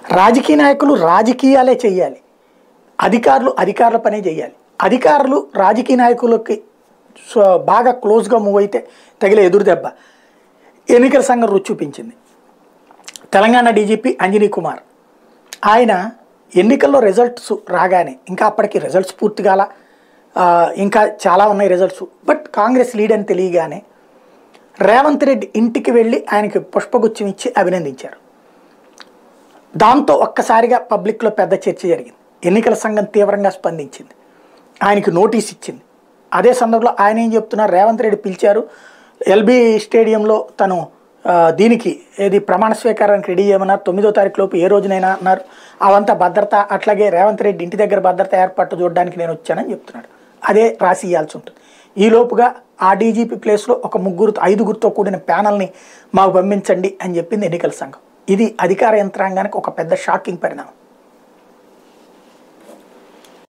రాజకీయ నాయకులు రాజకీయాలే చేయాలి అధికారులు అధికారుల పనే చేయాలి అధికారులు రాజకీయ నాయకులకి సో- బాగా క్లోజ్గా మూవ్ అయితే తగిలే ఎదురు దెబ్బ ఎన్నికల సంఘం రుచి చూపించింది తెలంగాణ డీజీపీ అంజనీ కుమార్ ఆయన ఎన్నికల్లో రిజల్ట్స్ రాగానే ఇంకా అప్పటికి రిజల్ట్స్ పూర్తి కాల ఆ, ఇంకా చాలా ఉన్నాయి రిజల్ట్స్ బట్ కాంగ్రెస్ లీడ్ అని తెలియగానే రేవంత్ రెడ్డి ఇంటికి వెళ్ళి ఆయనకి పుష్పగుచ్చం ఇచ్చి అభినందించారు దాంతో ఒక్కసారిగా పబ్లిక్లో పెద్ద చర్చ జరిగింది ఎన్నికల సంఘం తీవ్రంగా స్పందించింది ఆయనకి నోటీస్ ఇచ్చింది అదే సందర్భంలో ఆయన ఏం చెప్తున్నారు రేవంత్ రెడ్డి పిలిచారు ఎల్బీ స్టేడియంలో తను ఆ, దీనికి ఏది ప్రమాణ స్వీకారానికి రెడీ చేయమన్నారు తొమ్మిదో తారీఖు లోపు ఏ రోజునైనా అన్నారు అవంతా భద్రత అట్లాగే రేవంత్ రెడ్డి ఇంటి దగ్గర భద్రత ఏర్పాటు చూడడానికి నేను వచ్చానని చెప్తున్నాడు అదే రాసి ఇవ్వాల్సి ఉంటుంది ఈ లోపుగా ఆ డీజీపీ ప్లేస్లో ఒక ముగ్గురు ఐదుగురితో కూడిన ప్యానల్ని మాకు పంపించండి అని చెప్పింది ఎన్నికల సంఘం ఇది అధికార యంత్రాంగానికి ఒక పెద్ద షాకింగ్ పరిణామం